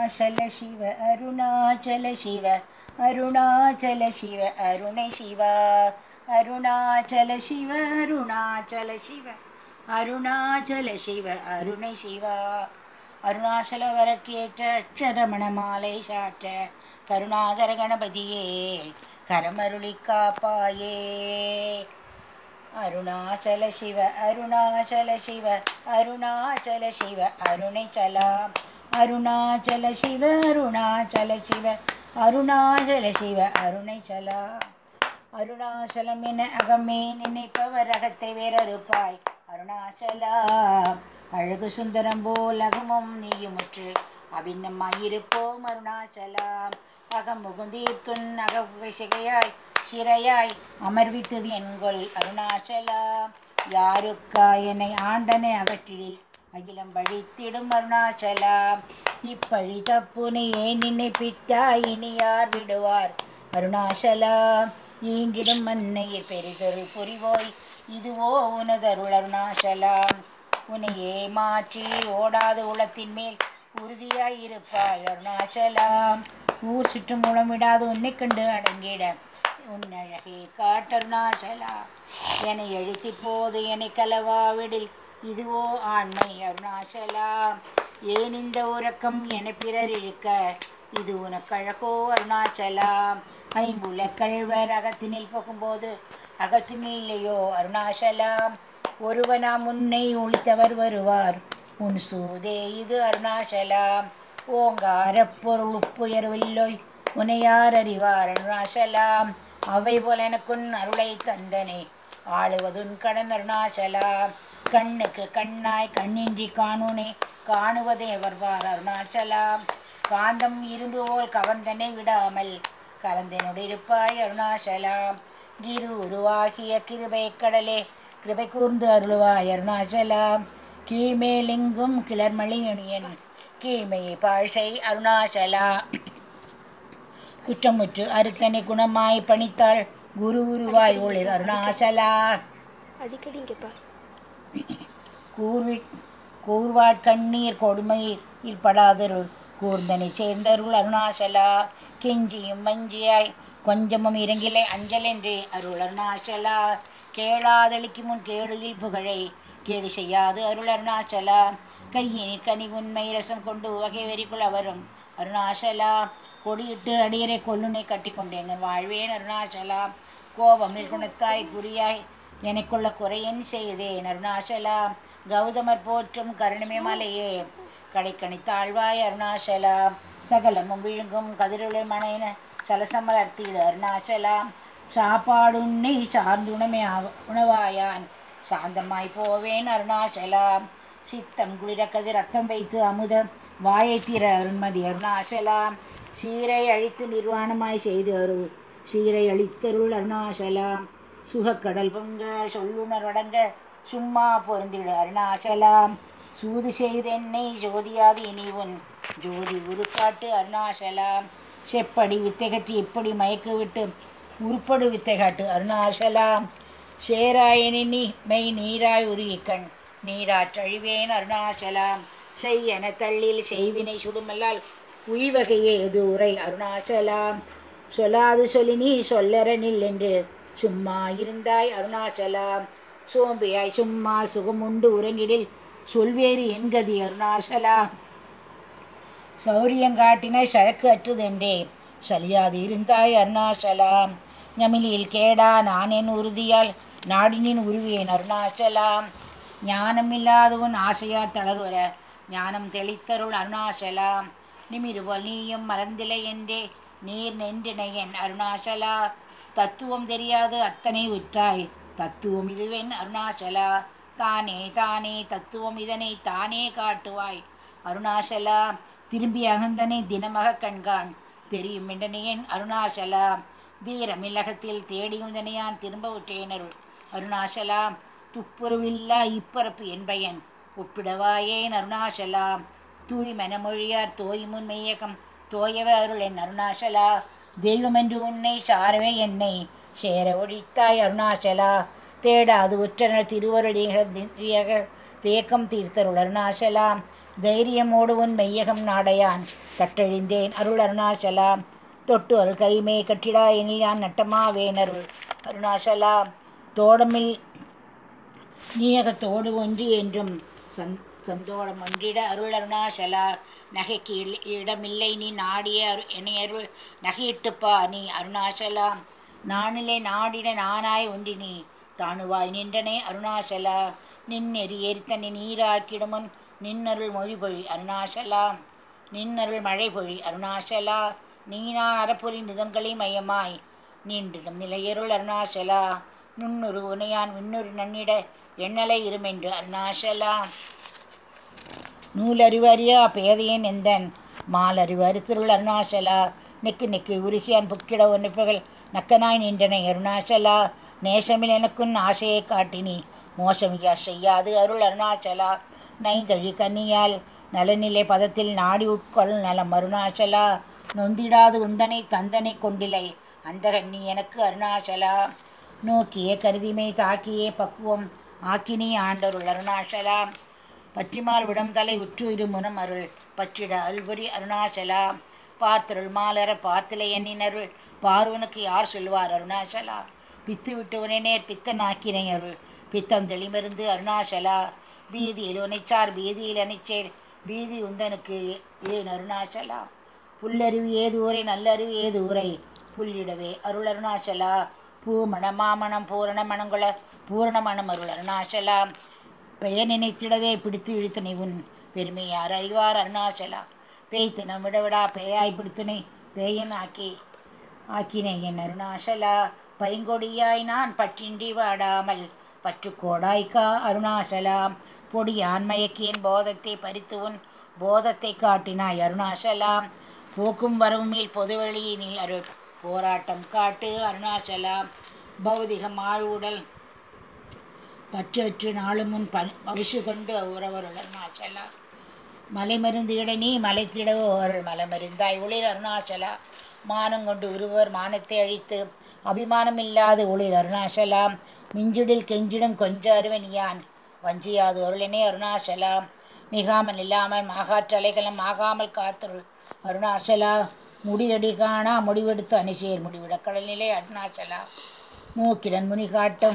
அருணாச்சல சிவ அருணாச்சல சிவ அருணாச்சல சிவ அருணை சிவா அருணாச்சல சிவ அருணாச்சல சிவ அருணாச்சல சிவ அருணை சிவா அருணாச்சல வரக்கேற்ற அக்ஷரமண மாலை சாற்ற கருணாகர கணபதியே கரமருளி காப்பாயே அருணாச்சல சிவ அருணாச்சல சிவ அருணாச்சல சிவ அருணைச்சலாம் அருணாச்சல சிவ அருணாச்சல சிவ அருணாச்சல சிவ அருணைச்சலா அருணாச்சலம் என அகமே நினைப்பவர் அகத்தை வேறறுப்பாய் அருணாச்சலா அழகு சுந்தரம் போல் அகமும் நீயுமுற்று அபிநமாயிருப்போம் அருணாச்சலா அகமுகுந்தீர்த்துன் அகசிகையாய் சிறையாய் அமர்வித்தது என்கொள் அருணாச்சலா யாருக்கா என்னை ஆண்டனை அகற்றிடில் அகிலம் பழித்திடும் அருணாச்சலா இப்பழி தப்புனை ஏன் நினைப்பித்தாய் இனி யார் விடுவார் அருணாச்சலா ஈண்டிடும் மன்னையில் பெரிதொருள் புரிவோய் இதுவோ உனதருள் அருணாச்சலா உன்னையே மாற்றி ஓடாத உளத்தின் மேல் உறுதியாய் இருப்பாய் அருணாச்சலா ஊர் சுற்றும் உளமிடாது உன்னை கண்டு அடங்கிட உன்னழகே காட்டருணாச்சலா என்னை எழுத்தி போது என்னை கலவாவிடில் இதுவோ ஆண்மை அருணாச்சலா ஏன் இந்த உறக்கம் என பிறர் இழுக்க இது உனக்கழகோ அருணாச்சலா ஐம்புல கழ்வர் அகத்தினில் போகும்போது அகற்றினில் இல்லையோ அருணாச்சலா ஒருவனா முன்னை ஒழித்தவர் வருவார் உன் சூதே இது அருணாச்சலா ஓங்கார பொருள் உப்புயர்வில்லோய் உன்னை யார் அறிவார் அருணாச்சலா அவை போல எனக்குன் அருளை தந்தனே ஆளுவதுன் கடன் அருணாச்சலா கண்ணுக்கு கண்ணாய் கண்ணின்றி காணூனே காணுவதே வருவார் அருணாச்சலா காந்தம் இரும்பு போல் கவர்ந்தனை விடாமல் கலந்தனோடு இருப்பாய் அருணாச்சலா கிரு உருவாகிய கிருபை கடலே கிருபை கூர்ந்து அருளுவாய் அருணாச்சலா கீழ்மேலெங்கும் கிளர்மழியணியன் கீழ்மையை பாழ்சை அருணாச்சலா குற்றமுற்று அறுத்தனை குணமாய் பணித்தாள் குரு உருவாய் ஒளிர் அருணாச்சலா அடிக்கடி இங்கேப்பா கூர்வி கூர்வாட் கண்ணீர் கொடுமையில் படாதருள் கூர்ந்தனை சேர்ந்தருள் அருணாச்சலா கெஞ்சியும் மஞ்சியாய் கொஞ்சமும் இறங்கிலை அஞ்சலென்றே அருள் அருணாச்சலா கேளாதளிக்கு முன் கேடுயில் புகழை கேடு செய்யாது அருள் அருணாச்சலா கையினில் கனி உண்மை ரசம் கொண்டு வகை வெறிக்குள் அவரும் அருணாச்சலா கொடியிட்டு அடியரை கொல்லுனை கட்டி கொண்டேங்கன் வாழ்வேன் அருணாச்சலா கோபமில் குணத்தாய் குறியாய் எனக்குள்ள குறையன் செய்தேன் அருணாச்சலா கௌதமர் போற்றும் கருணமே மலையே கடைக்கணி தாழ்வாய் அருணாச்சலா சகலமும் விழுங்கும் கதிருளை மனைன சலசமலர்த்திடு அருணாச்சலா சாப்பாடு உன்னை சார்ந்துணமே ஆவ- உணவாயான் சாந்தமாய் போவேன் அருணாச்சலா சித்தம் குளிர கதிர் ரத்தம் வைத்து அமுத வாயை தீர அருண்மதி அருணாச்சலா சீரை அழித்து நிர்வாணமாய் செய்து அருள் சீரை அழித்தருள் அருணாச்சலா சுகக்கடல் பொங்க சொல்லுணர்வடங்க சும்மா பொருந்திட அருணாச்சலா சூது செய்தென்னை ஜோதியாது இனி உன் ஜோதி உருக்காட்டு அருணாச்சலா செப்படி வித்தை கட்டி இப்படி மயக்க விட்டு உருப்படு வித்தை காட்டு அருணாச்சலா சேராயனி நீ மெய் நீராய் உருகி கண் நீராற்றழிவேன் அருணாச்சலா செய்யன தள்ளில் செய்வினை சுடுமல்லால் உய்வகையே எது உரை அருணாச்சலா சொல்லாது சொல்லி நீ சொல்லற நில் என்று சும்மா இருந்தாய் அருணாச்சலா சோம்பியாய் சும்மா சுகமுண்டு உறங்கிடில் சொல்வேறு என்கதி அருணாச்சலா சௌரியங்காட்டினாய் சழக்கு அற்றுதென்றே சலியாது இருந்தாய் அருணாச்சலா ஞமிலியில் கேடா நான் என் உறுதியால் நாடினின் உருவேன் அருணாச்சலா ஞானமில்லாதவன் ஆசையார் தளர்வர ஞானம் தெளித்தருள் அருணாச்சலா நிமிருவல் நீயும் மலர்ந்திலை என்றே நீர் நென்றினையன் அருணாச்சலா தத்துவம் தெரியாது அத்தனை விற்றாய் தத்துவம் இதுவென் அருணாச்சலா தானே தானே தத்துவம் இதனை தானே காட்டுவாய் அருணாச்சலா திரும்பி அகந்தனை தினமக கண்கான் தெரியும் என்றனையன் அருணாச்சலா தீரமில்லகத்தில் தேடியுந்தனையான் திரும்ப உற்றேனருள் அருணாச்சலா துப்புரவில்லா இப்பரப்பு என்பயன் ஒப்பிடவாயேன் அருணாச்சலா தூய் மனமொழியார் தோய் முன் மெய்யகம் தோயவ அருள் என் அருணாச்சலா தெய்வமென்று உன்னை சாரவே என்னை சேர ஒழித்தாய் அருணாச்சலா தேடாது உற்றனர் திருவருளிக தேக்கம் தீர்த்தருள் அருணாச்சலா தைரியமோடு உன் மெய்யகம் நாடையான் கட்டழிந்தேன் அருள் அருணாச்சலா தொட்டு அருள் கைமே கட்டிடா எனில் யான் நட்டமா வேனருள் அருணாச்சலா தோடமில் நீயகத்தோடு ஒன்று என்றும் சந் சந்தோடம் ஒன்றிட அருள் அருணாச்சலா நகைக்கு இல்- இடமில்லை நீ நாடிய அரு என்னை அருள் நகையிட்டுப்பா நீ அருணாச்சலா நானிலே நாடிட நானாய் ஒன்றி நீ தாணுவாய் நின்றனே அருணாச்சலா நின் நெறி எரித்தனை நீராக்கிடுமுன் நின்னருள் மொழி பொழி அருணாச்சலா நின்னருள் மழை பொழி அருணாச்சலா நீ நான் அறப்பொறி நிதங்களே மையமாய் நீண்டிடும் நிலையருள் அருணாச்சலா நுண்ணுரு உனையான் விண்ணுரு நன்னிட எண்ணலை இருமென்று அருணாச்சலா நூலறிவு அறியா பேதையன் எந்தன் மாலறிவு அறுத்திருள் அருணாச்சலா நெக்கு நெக்கு உருகியான் புக்கிட ஒன்றுப்புகள் நக்கனாய் நின்றனை அருணாச்சலா நேசமில் எனக்குன் ஆசையை காட்டினி மோசமியா செய்யாது அருள் அருணாச்சலா நைந்தழி கன்னியால் நலநிலை பதத்தில் நாடி உட்கொள் நலம் அருணாச்சலா நொந்திடாது உந்தனை தந்தனை கொண்டிலை அந்த கண்ணி எனக்கு அருணாச்சலா நோக்கியே கருதிமை தாக்கியே பக்குவம் ஆக்கினி ஆண்டருள் அருணாச்சலா பற்றிமால் விடம் தலை உற்று இரு முனம் அருள் பற்றிட அல்புரி அருணாச்சலா பார்த்தருள் மாலர பார்த்திலை எண்ணினருள் பார்வனுக்கு யார் சொல்வார் அருணாச்சலா பித்து விட்டுவனே நேர் பித்தனாக்கினை அருள் பித்தம் தெளிமருந்து அருணாச்சலா பீதியில் உனைச்சார் பீதியில் அணைச்சேர் பீதி உந்தனுக்கு ஏன் அருணாச்சலா புல்லறிவு ஏது ஊரை நல்லறிவு ஏது ஊரை புல்லிடவே அருள் அருணாச்சலா பூ மணமாமணம் பூரண மணங்குள பூரண மணம் அருள் அருணாச்சலா பெயர் நினைத்திடவே பிடித்து இழுத்தனை உன் பெருமையார் அறிவார் அருணாச்சலா பேய்த்தனம் விடவிடா பேயாய் பிடித்தனை பேயன் ஆக்கி ஆக்கினை என் அருணாச்சலா பைங்கொடியாய் நான் பற்றின்றி வாடாமல் பற்றுக்கோடாய்க்கா அருணாச்சலா பொடியான் மயக்கியன் போதத்தை பறித்து உன் போதத்தை காட்டினாய் அருணாச்சலா போக்கும் வரவுமேல் பொதுவெளியினில் அருள் போராட்டம் காட்டு அருணாச்சலா பௌதிகம் ஆழ்வுடல் பற்றற்று நாளுமுன் பணி பவிசு கொண்டு உறவர் அருணாச்சலா மலைமருந்து இடனி மலைத்திடவோ அருள் மலமருந்தாய் ஒளிர் அருணாச்சலா மானம் கொண்டு உருவர் மானத்தை அழித்து அபிமானம் இல்லாது ஒளிர் அருணாச்சலா மிஞ்சிடில் கெஞ்சிடும் கொஞ்ச அருவனியான் வஞ்சியாது அருளினே அருணாச்சலா மிகாமல் இல்லாமல் மாகாற்றலைகளும் ஆகாமல் காத்தருள் அருணாச்சலா முடிவெடி காணா முடிவெடுத்து அணிசேர் முடிவிட கடல்நிலை அருணாச்சலா மூக்கிலன் முனி காட்டும்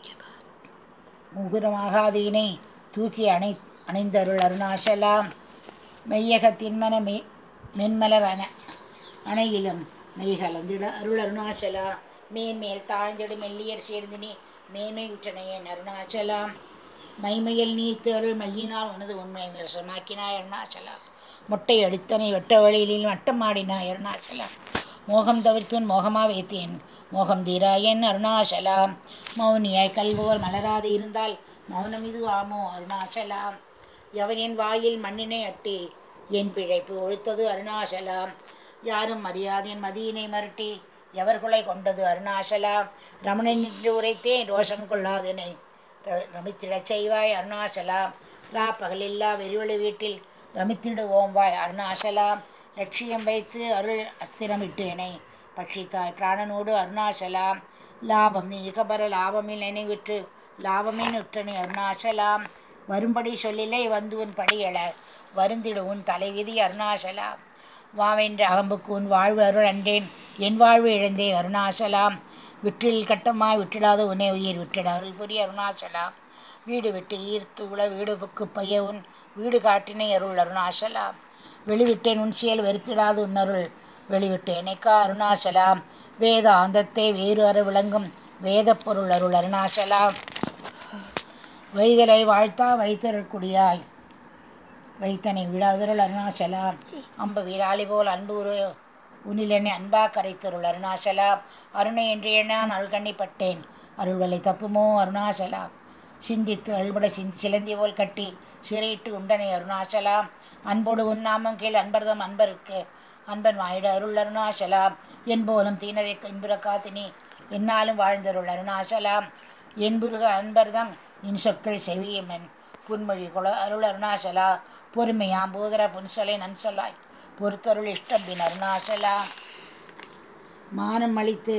முகுரமாகாதீனை தூக்கி அணை அணைந்தருள் அருணாச்சலா மெய்யகத்தின் மன மெ மென்மலர் அண அணையிலும் மெய் கலந்திட அருள் அருணாச்சலா மேன்மேல் தாழ்ந்திடு மெல்லியர் சேர்ந்தினி மேன்மை உற்றனையன் அருணாச்சலா மைமையில் நீத்து அருள் மையினால் உனது உண்மை விரசமாக்கினாய் அருணாச்சலா முட்டை அடித்தனை வெட்ட வழியிலில் வட்டமாடினாய் அருணாச்சலா மோகம் தவிர்த்துன் மோகமா வைத்தேன் மோகம் தீராயன் அருணாச்சலா மௌனியாய் கல்வோர் மலராது இருந்தால் மௌனம் இது ஆமோ அருணாச்சலா எவனின் வாயில் மண்ணினை அட்டி என் பிழைப்பு ஒழுத்தது அருணாச்சலா யாரும் அறியாதேன் மதியினை மருட்டி எவர் கொலை கொண்டது அருணாச்சலா ரமணன் நின்று உரைத்தேன் ரோஷம் கொள்ளாதனை ர- ரமித்திடச் செய்வாய் அருணாச்சலா ரா பகலில்லா வெறிவெளி வீட்டில் ரமித்திடுவோம் வாய் அருணாச்சலா லட்சியம் வைத்து அருள் அஸ்திரமிட்டு என்னை பட்சித்தாய் பிராணனோடு அருணாச்சலா லாபம் நீ இகபர லாபமில் நினைவிற்று லாபமே நுற்றனை அருணாச்சலா வரும்படி சொல்லிலை வந்து உன் படியள வருந்திடு உன் தலைவிதி அருணாச்சலா வாவென்ற அகம்புக்கு உன் வாழ்வு அருள் அன்றேன் என் வாழ்வு இழந்தேன் அருணாச்சலா விற்றில் கட்டமாய் விட்டிடாத உன்னை உயிர் விட்டிட அருள் புரிய அருணாச்சலா வீடு விட்டு ஈர்த்து உள வீடு புக்கு பைய உன் வீடு காட்டினை அருள் அருணாச்சலா வெளிவிட்டேன் உன் செயல் வெறுத்திடாது உன்னருள் வெளிவிட்டு எனக்கா அருணாச்சலா வேத ஆந்தத்தை வேறு அற விளங்கும் வேதப் பொருள் அருள் அருணாச்சலா வைதலை வாழ்த்தா வைத்தருள் குடியாய் வைத்தனை விடாதருள் அருணாச்சலா அம்பு வீராளி போல் அன்பு உரு உன்னிலென்னை அன்பா கரைத்தருள் அருணாச்சலா அருணை என்று நான் அருள்கண்ணிப்பட்டேன் அருள்வலை தப்புமோ அருணாச்சலா சிந்தித்து அல்பட சிந்தி சிலந்தி போல் கட்டி சிறையிட்டு உண்டனை அருணாச்சலா அன்போடு உன்னாமம் கீழ் அன்பர்தம் அன்பருக்கு அன்பன் வாயிட அருள் அருணாச்சலா என்போலும் தீனரை இன்புற காத்தினி என்னாலும் வாழ்ந்தருள் அருணாச்சலா என்புருக அன்பர்தம் இன் சொற்கள் செவியமன் புன்மொழி குல அருள் அருணாச்சலா பொறுமையாம் பூதர புன்சலை நன்சொல்லாய் பொறுத்தருள் இஷ்டம் பின் அருணாச்சலா மானம் அளித்து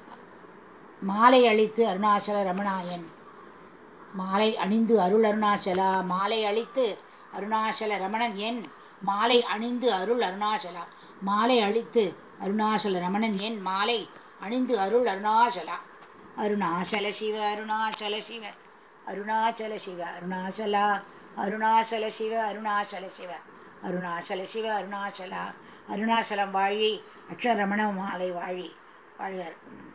மாலை அளித்து அருணாச்சல ரமணாயன் மாலை அணிந்து அருள் அருணாச்சலா மாலை அளித்து அருணாசல ரமணன் என் மாலை அணிந்து அருள் அருணாசலா மாலை அழித்து அருணாசல ரமணன் என் மாலை அணிந்து அருள் அருணாசலா அருணாசல சிவ அருணாசல சிவ அருணாச்சல சிவ அருணாசலா அருணாசல சிவ அருணாசல சிவ அருணாசல சிவ அருணாசலா அருணாசலம் வாழி அக்ஷரமண மாலை வாழி வாழ்க